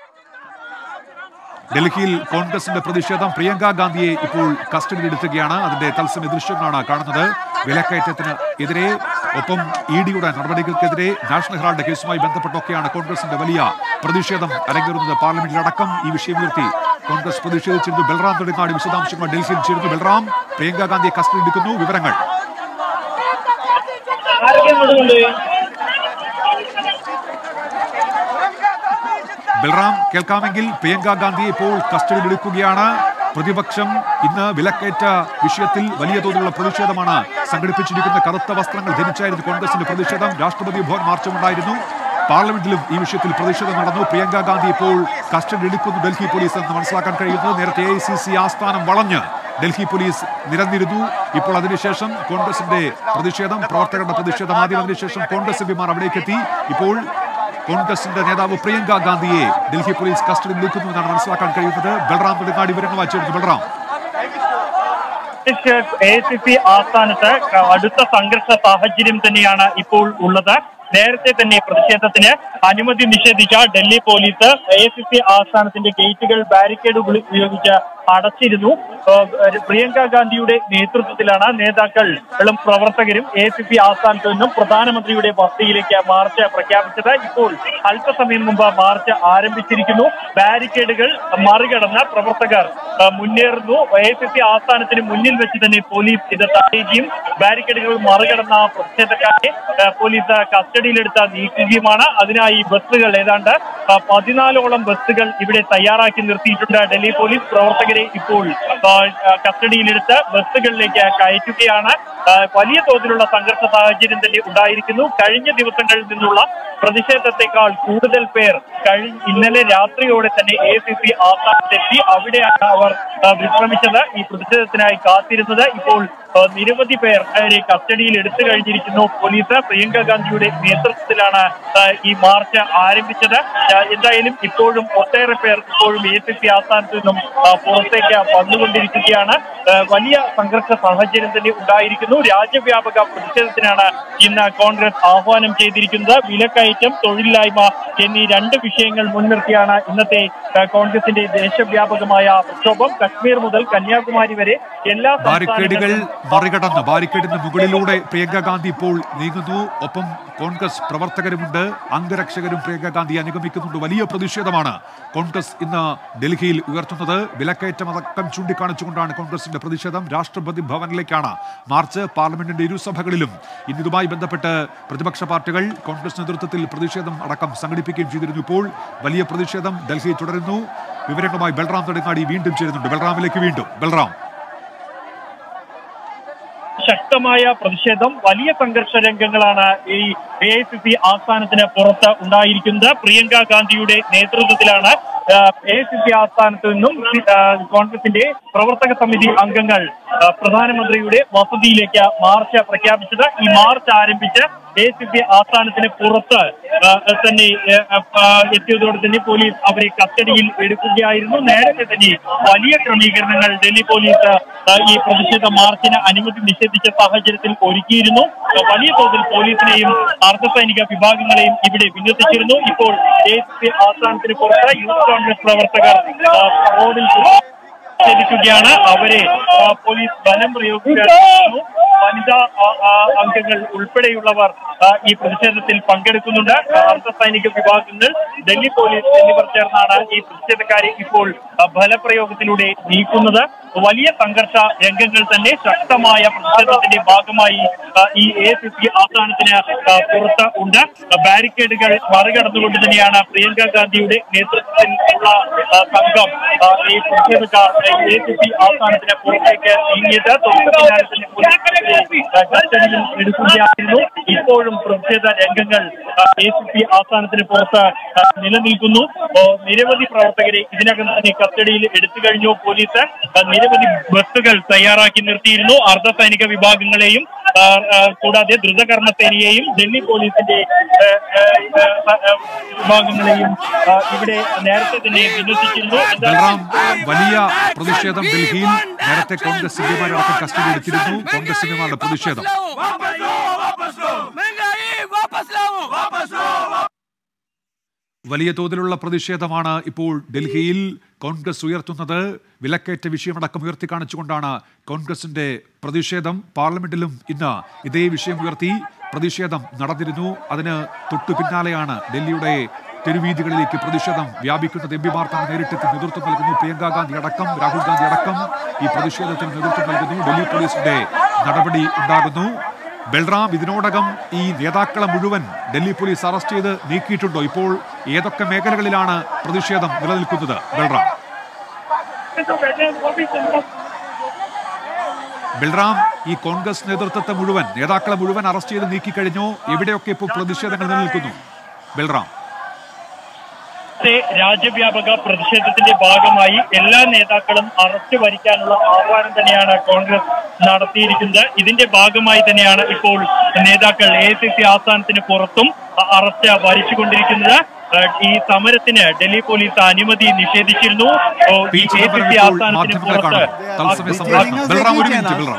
ഡൽഹിയിൽ കോൺഗ്രസിന്റെ പ്രതിഷേധം പ്രിയങ്ക ഗാന്ധിയെ ഇപ്പോൾ കസ്റ്റഡിയിലെടുക്കുകയാണ് അതിന്റെ തത്സമയ ദൃശ്യങ്ങളാണ് കാണുന്നത് വിലക്കയറ്റത്തിന് എതിരെ ഒപ്പം ഇ ഡിയുടെ നടപടികൾക്കെതിരെ നാഷണൽ ഹെറാൾഡ് കേസുമായി ബന്ധപ്പെട്ടൊക്കെയാണ് കോൺഗ്രസിന്റെ വലിയ പ്രതിഷേധം അരങ്ങേറുന്നത് പാർലമെന്റിലടക്കം ഈ വിഷയം ഉയർത്തി കോൺഗ്രസ് പ്രതിഷേധിച്ചിരുന്നു ബൽറാം നെടുങ്ങാടി വിശദാംശങ്ങൾ ഡൽഹിയിൽ ചേരുന്നു ബൽറാം പ്രിയങ്ക ഗാന്ധിയെ കസ്റ്റഡിയിലെടുക്കുന്നു വിവരങ്ങൾ ബൽറാം കേൾക്കാമെങ്കിൽ പ്രിയങ്ക ഗാന്ധിയെ ഇപ്പോൾ കസ്റ്റഡിയിലെടുക്കുകയാണ് പ്രതിപക്ഷം ഇന്ന് വിലക്കയറ്റ വിഷയത്തിൽ വലിയ തോതിലുള്ള പ്രതിഷേധമാണ് സംഘടിപ്പിച്ചിരിക്കുന്ന കറുത്ത വസ്ത്രങ്ങൾ ധരിച്ചായിരുന്നു കോൺഗ്രസിന്റെ പ്രതിഷേധം രാഷ്ട്രപതി ഭവൻ മാർച്ചുമുണ്ടായിരുന്നു പാർലമെന്റിലും ഈ വിഷയത്തിൽ പ്രതിഷേധം നടന്നു പ്രിയങ്ക ഗാന്ധി ഇപ്പോൾ കസ്റ്റഡി എടുക്കുന്നു ഡൽഹി പോലീസ് എന്ന് മനസ്സിലാക്കാൻ കഴിയുന്നത് നേരത്തെ എ ഐ സി സി ആസ്ഥാനം വളഞ്ഞ് ഡൽഹി പോലീസ് നിരന്നിരുന്നു ഇപ്പോൾ അതിനുശേഷം കോൺഗ്രസിന്റെ പ്രതിഷേധം പ്രവർത്തകരുടെ പ്രതിഷേധം ആദ്യം അതിനുശേഷം കോൺഗ്രസ് എംപിമാർ അവിടേക്ക് എത്തി ഇപ്പോൾ കോൺഗ്രസിന്റെ നേതാവ് പ്രിയങ്ക ഗാന്ധിയെ ഡൽഹി പോലീസ് കസ്റ്റഡിയിൽ നിൽക്കുന്നു എന്നാണ് മനസ്സിലാക്കാൻ കഴിയുന്നത് ബൽറാം നെടുങ്ങാടി വിവരങ്ങൾ വായിച്ചെടുത്തു ബൽറാം എ സി പി ആസ്ഥാനത്ത് അടുത്ത സംഘർഷ സാഹചര്യം തന്നെയാണ് ഇപ്പോൾ ഉള്ളത് നേരത്തെ തന്നെ പ്രതിഷേധത്തിന് അനുമതി നിഷേധിച്ച Delhi police A C P ആസ്ഥാനത്തിന്റെ ഗേറ്റുകൾ ബാരിക്കേഡുകൾ ഉപയോഗിച്ച് അടച്ചിരുന്നു ഏഹ് പ്രിയങ്ക ഗാന്ധിയുടെ നേതൃത്വത്തിലാണ് നേതാക്കളും പ്രവർത്തകരും എ സി പി ആസ്ഥാനത്ത് നിന്നും പ്രധാനമന്ത്രിയുടെ വസതിയിലേക്ക് മാർച്ച് പ്രഖ്യാപിച്ചത് ഇപ്പോൾ അല്പസമയം മുമ്പ് മാർച്ച് ആരംഭിച്ചിരിക്കുന്നു ബാരിക്കേഡുകൾ മറികടന്ന് പ്രവർത്തകർ ഏഹ് മുന്നേറുന്നു എ സി പി ആസ്ഥാനത്തിന് മുന്നിൽ വെച്ച് തന്നെ പോലീസ് ഇത് തടയുകയും ബാരിക്കേഡുകൾ മറികടന്ന പ്രതിഷേധക്കാരെ ഏഹ് പോലീസ് കസ്റ്റഡിയിലെടുത്ത് നീക്കുകയുമാണ് അതിനായി ബസ്സുകൾ ഏതാണ്ട് ഏഹ് പതിനാലോളം ബസ്സുകൾ ഇവിടെ തയ്യാറാക്കി നിർത്തിയിട്ടുണ്ട് ഡൽഹി പോലീസ് പ്രവർത്തകരെ ഇപ്പോൾ ഏഹ് കസ്റ്റഡിയിലെടുത്ത് ബസ്സുകളിലേക്ക് കയറ്റുകയാണ് ഏഹ് വലിയ തോതിലുള്ള സംഘർഷ സാഹചര്യം തന്നെ ഉണ്ടായിരിക്കുന്നു കഴിഞ്ഞ ദിവസങ്ങളിൽ നിന്നുള്ള പ്രതിഷേധത്തെക്കാൾ കൂടുതൽ പേർ കഴി ഇന്നലെ രാത്രിയോടെ തന്നെ എ സി സി ആസ്ഥാനത്തെത്തി അവിടെയാണ് അവർ ഏഹ് വിശ്രമിച്ചത് ഈ പ്രതിഷേധത്തിനായി കാത്തിരുന്നത് ഇപ്പോൾ ഏഹ് നിരവധി പേർ അവരെ കസ്റ്റഡിയിൽ എടുത്തു കഴിഞ്ഞിരിക്കുന്നു പോലീസ് പ്രിയങ്ക ഗാന്ധിയുടെ നേതൃത്വത്തിലാണ് ഏഹ് ഈ മാർച്ച് ആരംഭിച്ചത് ഏഹ് എന്തായാലും ഇപ്പോഴും ഒട്ടേറെ പേർ ഇപ്പോഴും എ സി സി ആസ്ഥാനത്ത് നിന്നും ഏഹ് പുറത്തേക്ക് വന്നുകൊണ്ടിരിക്കുകയാണ് ഏഹ് വലിയ സംഘർഷ സാഹചര്യം തന്നെ ഉണ്ടായിരിക്കുന്നു രാജ്യവ്യാപക പ്രതിഷേധത്തിനാണ് ഇന്ന് കോൺഗ്രസ് ആഹ്വാനം ചെയ്തിരിക്കുന്നത് വിലക്കയറ്റം തൊഴിലില്ലായ്മ എന്നീ രണ്ട് വിഷയങ്ങൾ മുൻനിർത്തിയാണ് ഇന്നത്തെ ഏഹ് കോൺഗ്രസിന്റെ ദേശവ്യാപകമായ പ്രക്ഷോഭം കശ്മീർ മുതൽ കന്യാകുമാരി വരെ എല്ലാ ബാരിക്കേഡുകൾ സംസ്ഥാനങ്ങളിലും മറികടന്ന് ബാരിക്കേഡിന് മുകളിലൂടെ പ്രിയങ്ക ഗാന്ധി ഇപ്പോൾ നീങ്ങുന്നു ഒപ്പം കോൺഗ്രസ് പ്രവർത്തകരുമുണ്ട് അംഗരക്ഷകരും പ്രിയങ്ക ഗാന്ധിയെ അനുഗമിക്കുന്നുണ്ട് വലിയ പ്രതിഷേധമാണ് കോൺഗ്രസ് ഇന്ന് ഡൽഹിയിൽ ഉയർത്തുന്നത് വിലക്കയറ്റം അടക്കം ചൂണ്ടിക്കാണിച്ചുകൊണ്ടാണ് കോൺഗ്രസിന്റെ പ്രതിഷേധം രാഷ്ട്രപതി ഭവനിലേക്കാണ് മാർച്ച് പാർലമെന്റിന്റെ ഇരുസഭകളിലും ഇന്ന് ഇതുമായി ബന്ധപ്പെട്ട് പ്രതിപക്ഷ പാർട്ടികൾ കോൺഗ്രസ് നേതൃത്വത്തിൽ പ്രതിഷേധം അടക്കം സംഘടിപ്പിക്കുകയും ചെയ്തിരുന്നു ഇപ്പോൾ വലിയ പ്രതിഷേധം ഡൽഹിയിൽ തുടരുന്നു വിവരങ്ങളുമായി ബൽറാം നെടുങ്ങാടി വീണ്ടും ചേരുന്നുണ്ട് ബൽറാമിലേക്ക് വീണ്ടും ബൽറാം ശക്തമായ പ്രതിഷേധം വലിയ സംഘർഷ രംഗങ്ങളാണ് ഈ എ ഐ സി സി ആസ്ഥാനത്തിന് പുറത്ത് ഉണ്ടായിരിക്കുന്നത് പ്രിയങ്ക ഗാന്ധിയുടെ നേതൃത്വത്തിലാണ് എ ഐ സി സി ആസ്ഥാനത്ത് നിന്നും ആ, കോൺഗ്രസിന്റെ പ്രവർത്തക സമിതി അംഗങ്ങൾ ആ, പ്രധാനമന്ത്രിയുടെ വസതിയിലേക്ക് മാർച്ച് പ്രഖ്യാപിച്ചത് ഈ മാർച്ച് ആരംഭിച്ച് എ സി പി ആസ്ഥാനത്തിന് പുറത്ത് ആ, തന്നെ ആ, ആ, എത്തിയതോടെ തന്നെ പോലീസ് അവരെ കസ്റ്റഡിയിൽ എടുക്കുകയായിരുന്നു നേരത്തെ തന്നെ വലിയ ക്രമീകരണങ്ങൾ ഡൽഹി പോലീസ് ആ, ഈ പ്രതിഷേധ മാർച്ചിന് അനുമതി നിഷേധിച്ച സാഹചര്യത്തിൽ ഒരുക്കിയിരുന്നു ആ, വലിയ തോതിൽ പോലീസിനെയും അർദ്ധസൈനിക വിഭാഗങ്ങളെയും ഇവിടെ വിന്യസിച്ചിരുന്നു ഇപ്പോൾ എ സി പി ആസ്ഥാനത്തിന് പുറത്ത് യൂത്ത് കോൺഗ്രസ് പ്രവർത്തകർ ആ, റോഡിൽ പ്രതിഷേധിക്കുകയാണ് അവരെ ആ, പോലീസ് ബലം പ്രയോഗിക്കുന്നു വനിതാ ആ, ആ, അംഗങ്ങൾ ഉൾപ്പെടെയുള്ളവർ ആ, ഈ പ്രതിഷേധത്തിൽ പങ്കെടുക്കുന്നുണ്ട് അർദ്ധസൈനിക വിഭാഗങ്ങൾ ഡൽഹി പോലീസ് എന്നിവർ ചേർന്നാണ് ഈ പ്രതിഷേധക്കാരെ ഇപ്പോൾ ആ, ബലപ്രയോഗത്തിലൂടെ നീക്കുന്നത് വലിയ സംഘർഷ രംഗങ്ങൾ തന്നെ ശക്തമായ പ്രതിഷേധത്തിന്റെ ഭാഗമായി ആ, ഈ എ സി സി ആസ്ഥാനത്തിന് ആ, പുറത്ത് ഉണ്ട് ബാരിക്കേഡുകൾ മറികടന്നുകൊണ്ട് തന്നെയാണ് പ്രിയങ്ക ഗാന്ധിയുടെ നേതൃത്വത്തിൽ ഉള്ള ആ, സംഘം ആ, ഈ പ്രതിഷേധക്കാർ എ സി സി ആസ്ഥാനത്തിന് പുറത്തേക്ക് നീങ്ങിയത് തൊട്ടു പിന്നാലെ തന്നെ പോലീസ് ആ, കസ്റ്റഡിയിൽ എടുക്കുകയായിരുന്നു ഇപ്പോഴും പ്രതിഷേധ രംഗങ്ങൾ എ സി പി ആസ്ഥാനത്തിന് പുറത്ത് ആ, നിലനിൽക്കുന്നു ഓ, നിരവധി പ്രവർത്തകരെ ഇതിനകം തന്നെ കസ്റ്റഡിയിൽ എടുത്തു കഴിഞ്ഞു പോലീസ് ആ, നിരവധി ബസ്സുകൾ തയ്യാറാക്കി നിർത്തിയിരുന്നു അർദ്ധസൈനിക വിഭാഗങ്ങളെയും ആ, ആ, കൂടാതെ ദ്രുതകർമ്മ സേനയെയും ഡൽഹി പോലീസിന്റെ ആ, ആ, ആ, ആ, വിഭാഗങ്ങളെയും ആ, ഇവിടെ നേരത്തെ തന്നെ വിന്യസിച്ചിരുന്നു ബൽറാം വലിയ പ്രതിഷേധം ഡൽഹിയിൽ നേരത്തെ കോൺഗ്രസ് എംപിമാരടക്കം കസ്റ്റഡി എടുത്തിരുന്നു കോൺഗ്രസ് എംപിമാരുടെ പ്രതിഷേധം महंगाई वापस लाओ वापस लो വലിയ തോതിലുള്ള പ്രതിഷേധമാണ് ഇപ്പോൾ ഡൽഹിയിൽ കോൺഗ്രസ് ഉയർത്തുന്നത് വിലക്കയറ്റ വിഷയമടക്കം ഉയർത്തി കാണിച്ചുകൊണ്ടാണ് കോൺഗ്രസിന്റെ പ്രതിഷേധം പാർലമെന്റിലും ഇന്ന് ഇതേ വിഷയം ഉയർത്തി പ്രതിഷേധം നടന്നിരുന്നു അതിന് തൊട്ടു പിന്നാലെയാണ് ഡൽഹിയുടെ തെരുവീതികളിലേക്ക് പ്രതിഷേധം വ്യാപിക്കുന്നത് എം പിമാർ തന്നെ നേരിട്ടെത്തി നേതൃത്വം നൽകുന്നു പ്രിയങ്ക ഗാന്ധി അടക്കം രാഹുൽ ഗാന്ധി അടക്കം ഈ പ്രതിഷേധത്തിന് നേതൃത്വം നൽകുന്നു ഡൽഹി പോലീസിന്റെ നടപടി ഉണ്ടാകുന്നു ബൽറാം ഇതിനോടകം ഈ നേതാക്കളെ മുഴുവൻ ഡൽഹി പോലീസ് അറസ്റ്റ് ചെയ്ത് നീക്കിയിട്ടുണ്ടോ ഇപ്പോൾ ഏതൊക്കെ മേഖലകളിലാണ് പ്രതിഷേധം നിലനിൽക്കുന്നത് ബൽറാം ബൽറാം ഈ കോൺഗ്രസ് നേതൃത്വത്തെ മുഴുവൻ നേതാക്കളെ മുഴുവൻ അറസ്റ്റ് ചെയ്ത് നീക്കിക്കഴിഞ്ഞോ എവിടെയൊക്കെ ഇപ്പോൾ പ്രതിഷേധങ്ങൾ നിലനിൽക്കുന്നു ബൽറാം ഇന്നത്തെ രാജ്യവ്യാപക പ്രതിഷേധത്തിന്റെ ഭാഗമായി എല്ലാ നേതാക്കളും അറസ്റ്റ് വരിക്കാനുള്ള ആഹ്വാനം തന്നെയാണ് കോൺഗ്രസ് നടത്തിയിരിക്കുന്നത് ഇതിന്റെ ഭാഗമായി തന്നെയാണ് ഇപ്പോൾ നേതാക്കൾ എ സി സി ആസ്ഥാനത്തിന് പുറത്തും അ- അറസ്റ്റ് വരിച്ചുകൊണ്ടിരിക്കുന്നത് ഏഹ് ഈ സമരത്തിന് ഡൽഹി പോലീസ് അനുമതി നിഷേധിച്ചിരുന്നു ഓ, പി ഈ എ സി ചിദംബരം സി ഇപ്പോൾ ആസ്ഥാനത്തിന് മാധ്യമങ്ങളെ പുറത്ത് കാണും തത്സമയ സംഭാഷണം ബൽറാം ഒരു മിനിറ്റ് ബൽറാം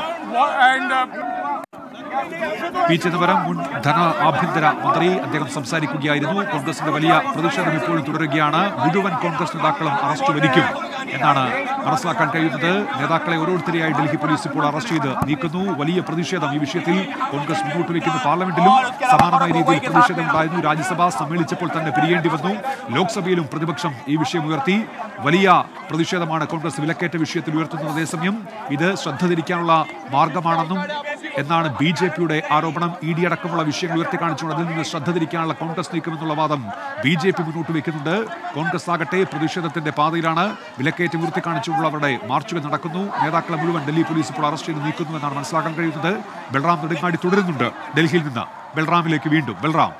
പി ചിദംബരം മുൻ ധന ആഭ്യന്തര മന്ത്രി അദ്ദേഹം സംസാരിക്കുകയായിരുന്നു കോൺഗ്രസിന്റെ വലിയ പ്രതിഷേധം ഇപ്പോഴും തുടരുകയാണ് മുഴുവൻ കോൺഗ്രസ് നേതാക്കളും അറസ്റ്റ് വരിക്കും എന്നാണ് മനസ്സിലാക്കാൻ കഴിയുന്നത് നേതാക്കളെ ഓരോരുത്തരെയായി ഡൽഹി പോലീസ് ഇപ്പോൾ അറസ്റ്റ് ചെയ്ത് നീക്കുന്നു വലിയ പ്രതിഷേധം ഈ വിഷയത്തിൽ കോൺഗ്രസ് മുന്നോട്ട് വയ്ക്കുന്നു പാർലമെന്റിലും സമാനമായ രീതിയിൽ പ്രതിഷേധം ഉണ്ടായിരുന്നു രാജ്യസഭ സമ്മേളിച്ചപ്പോൾ തന്നെ പിരിയേണ്ടി വന്നു ലോക്സഭയിലും പ്രതിപക്ഷം ഈ വിഷയം ഉയർത്തി വലിയ പ്രതിഷേധമാണ് കോൺഗ്രസ് വിലക്കയറ്റ വിഷയത്തിൽ ഉയർത്തുന്നത് അതേസമയം ഇത് ശ്രദ്ധ തിരിക്കാനുള്ള മാർഗമാണെന്നും എന്നാണ് ബി ജെ പിയുടെ ആരോപണം ഇ ഡി അടക്കമുള്ള വിഷയങ്ങൾ ഉയർത്തി കാണിച്ചുകൊണ്ട് അതിൽ നിന്ന് ശ്രദ്ധ തിരിക്കാനുള്ള കോൺഗ്രസ് നീക്കമെന്നുള്ള വാദം ബി ജെ പി മുന്നോട്ട് വയ്ക്കുന്നുണ്ട് കോൺഗ്രസ് ആകട്ടെ പ്രതിഷേധത്തിന്റെ പാതയിലാണ് വിലക്കയറ്റം ഉയർത്തി കാണിച്ചുകൊണ്ടുള്ള അവരുടെ മാർച്ചുകൾ നടക്കുന്നു നേതാക്കളെ മുഴുവൻ ഡൽഹി പോലീസ് ഇപ്പോൾ അറസ്റ്റ് ചെയ്ത് നീക്കുന്നു എന്നാണ് മനസ്സിലാക്കാൻ കഴിയുന്നത് ബൽറാം നെടുങ്ങാടി തുടരുന്നുണ്ട് ഡൽഹിയിൽ നിന്ന് ബൽറാമിലേക്ക് വീണ്ടും ബൽറാം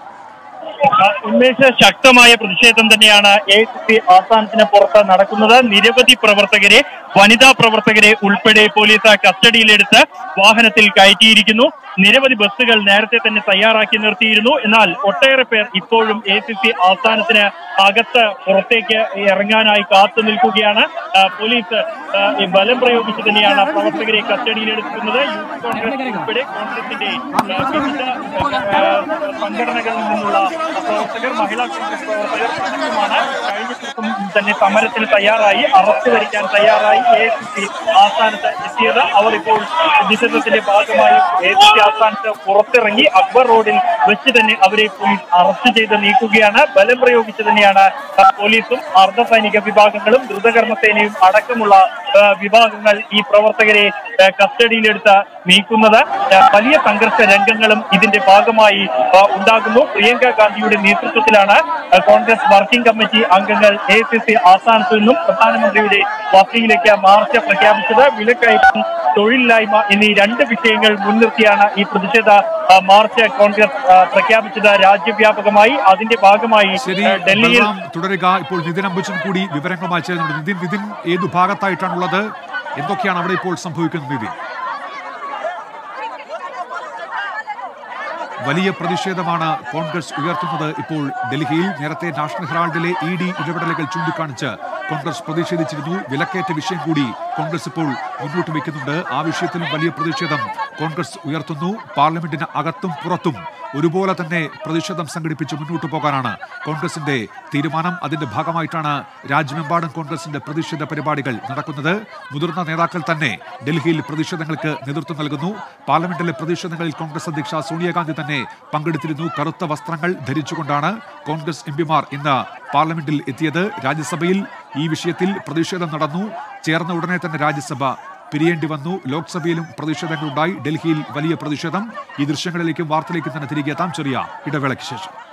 ഉന്മേഷ ശക്തമായ പ്രതിഷേധം തന്നെയാണ് എ സി സി ആസ്ഥാനത്തിന് പുറത്ത് നടക്കുന്നത് നിരവധി പ്രവർത്തകരെ വനിതാ പ്രവർത്തകരെ ഉൾപ്പെടെ പോലീസ് കസ്റ്റഡിയിലെടുത്ത് വാഹനത്തിൽ കയറ്റിയിരിക്കുന്നു നിരവധി ബസ്സുകൾ നേരത്തെ തന്നെ തയ്യാറാക്കി നിർത്തിയിരുന്നു എന്നാൽ ഒട്ടേറെ പേർ ഇപ്പോഴും എ സി സി ആസ്ഥാനത്തിന് അകത്ത് പുറത്തേക്ക് ഇറങ്ങാനായി കാത്തു നിൽക്കുകയാണ് ആ, പോലീസ് ആ, ഈ ബലം പ്രയോഗിച്ച് തന്നെയാണ് പ്രവർത്തകരെ കസ്റ്റഡിയിലെടുക്കുന്നത് യൂത്ത് കോൺഗ്രസ് ഉൾപ്പെടെ കോൺഗ്രസിന്റെ ആ, വിവിധ ആ, സംഘടനകളിൽ നിന്നുള്ള പ്രവർത്തകർ മഹിളാ കോൺഗ്രസ് പ്രവർത്തകർ അടക്കമാണ് കഴിഞ്ഞ ദിവസം തന്നെ സമരത്തിന് തയ്യാറായി അറസ്റ്റ് വരിക്കാൻ തയ്യാറായി എ സി സി ആസ്ഥാനത്ത് എത്തിയത് അവർ ഇപ്പോൾ പ്രതിഷേധത്തിന്റെ ഭാഗമായി എ സി സി ആസ്ഥാനത്ത് പുറത്തിറങ്ങി അക്ബർ റോഡിൽ വെച്ച് തന്നെ അവരെ പോലീസ് അറസ്റ്റ് ചെയ്ത് നീക്കുകയാണ് ബലം പ്രയോഗിച്ച് തന്നെയാണ് ആ, പോലീസും അർദ്ധസൈനിക വിഭാഗങ്ങളും ദ്രുതകർമ്മസേനയും അടക്കമുള്ള ആ, വിഭാഗങ്ങൾ ഈ പ്രവർത്തകരെ ആ, കസ്റ്റഡിയിലെടുത്ത് നീക്കുന്നത് ആ, വലിയ സംഘർഷ രംഗങ്ങളും ഇതിന്റെ ഭാഗമായി ആ, ഉണ്ടാകുന്നു പ്രിയങ്ക ഗാന്ധിയുടെ നേതൃത്വത്തിലാണ് ആ, കോൺഗ്രസ് വർക്കിംഗ് കമ്മിറ്റി അംഗങ്ങൾ എ സി സി ആസ്ഥാനത്തു നിന്നും പ്രധാനമന്ത്രിയുടെ വസതിയിലേക്ക് മാർച്ച് പ്രഖ്യാപിച്ചത് വിലക്കയറ്റം തൊഴിലില്ലായ്മ എന്നീ രണ്ട് വിഷയങ്ങൾ മുൻനിർത്തിയാണ് ഈ പ്രതിഷേധ ആ, മാർച്ച് കോൺഗ്രസ് ആ, പ്രഖ്യാപിച്ചത് രാജ്യവ്യാപകമായി അതിന്റെ ഭാഗമായി ശരി ആ, ഡൽഹിയിൽ ബൽറാം തുടരുക ഇപ്പോൾ നിതിൻ അംബുജൻ കൂടി വിവരങ്ങളുമായി ചേരുന്നുണ്ട് നിതിൻ നിതിൻ ഏതു ഭാഗത്തായിട്ടാണുള്ളത് എന്തൊക്കെയാണ് അവിടെ ഇപ്പോൾ സംഭവിക്കുന്നത് നിതിൻ വലിയ പ്രതിഷേധമാണ് കോൺഗ്രസ് ഉയർത്തുന്നത് ഇപ്പോൾ ഡൽഹിയിൽ നേരത്തെ നാഷണൽ ഹെറാൾഡിലെ ഇ ഡി ഇടപെടലുകൾ ചൂണ്ടിക്കാണിച്ച് കോൺഗ്രസ് പ്രതിഷേധിച്ചിരുന്നു വിലക്കയറ്റ വിഷയം കൂടി കോൺഗ്രസ് ഇപ്പോൾ മുന്നോട്ട് വയ്ക്കുന്നുണ്ട് ആ വിഷയത്തിലും വലിയ പ്രതിഷേധം കോൺഗ്രസ് ഉയർത്തുന്നു പാർലമെന്റിന് അകത്തും പുറത്തും ഒരുപോലെ തന്നെ പ്രതിഷേധം സംഘടിപ്പിച്ച് മുന്നോട്ട് പോകാനാണ് കോൺഗ്രസിന്റെ തീരുമാനം അതിന്റെ ഭാഗമായിട്ടാണ് രാജ്യമെമ്പാടും കോൺഗ്രസിന്റെ പ്രതിഷേധ പരിപാടികൾ നടക്കുന്നത് മുതിർന്ന നേതാക്കൾ തന്നെ ഡൽഹിയിൽ പ്രതിഷേധങ്ങൾക്ക് നേതൃത്വം നൽകുന്നു പാർലമെന്റിലെ പ്രതിഷേധങ്ങളിൽ കോൺഗ്രസ് അധ്യക്ഷ സോണിയാഗാന്ധി തന്നെ പങ്കെടുത്തിരുന്നു കറുത്ത വസ്ത്രങ്ങൾ ധരിച്ചുകൊണ്ടാണ് കോൺഗ്രസ് എം പിമാർ ഇന്ന് പാർലമെന്റിൽ എത്തിയത് രാജ്യസഭയിൽ ഈ വിഷയത്തിൽ പ്രതിഷേധം നടന്നു ചേർന്ന ഉടനെ തന്നെ രാജ്യസഭ പിരിയേണ്ടി വന്നു ലോക്സഭയിലും പ്രതിഷേധങ്ങളുണ്ടായി ഡൽഹിയിൽ വലിയ പ്രതിഷേധം ഈ ദൃശ്യങ്ങളിലേക്കും വാർത്തയിലേക്കും തന്നെ തിരികെ എത്താം ചെറിയ ഇടവേളയ്ക്ക് ശേഷം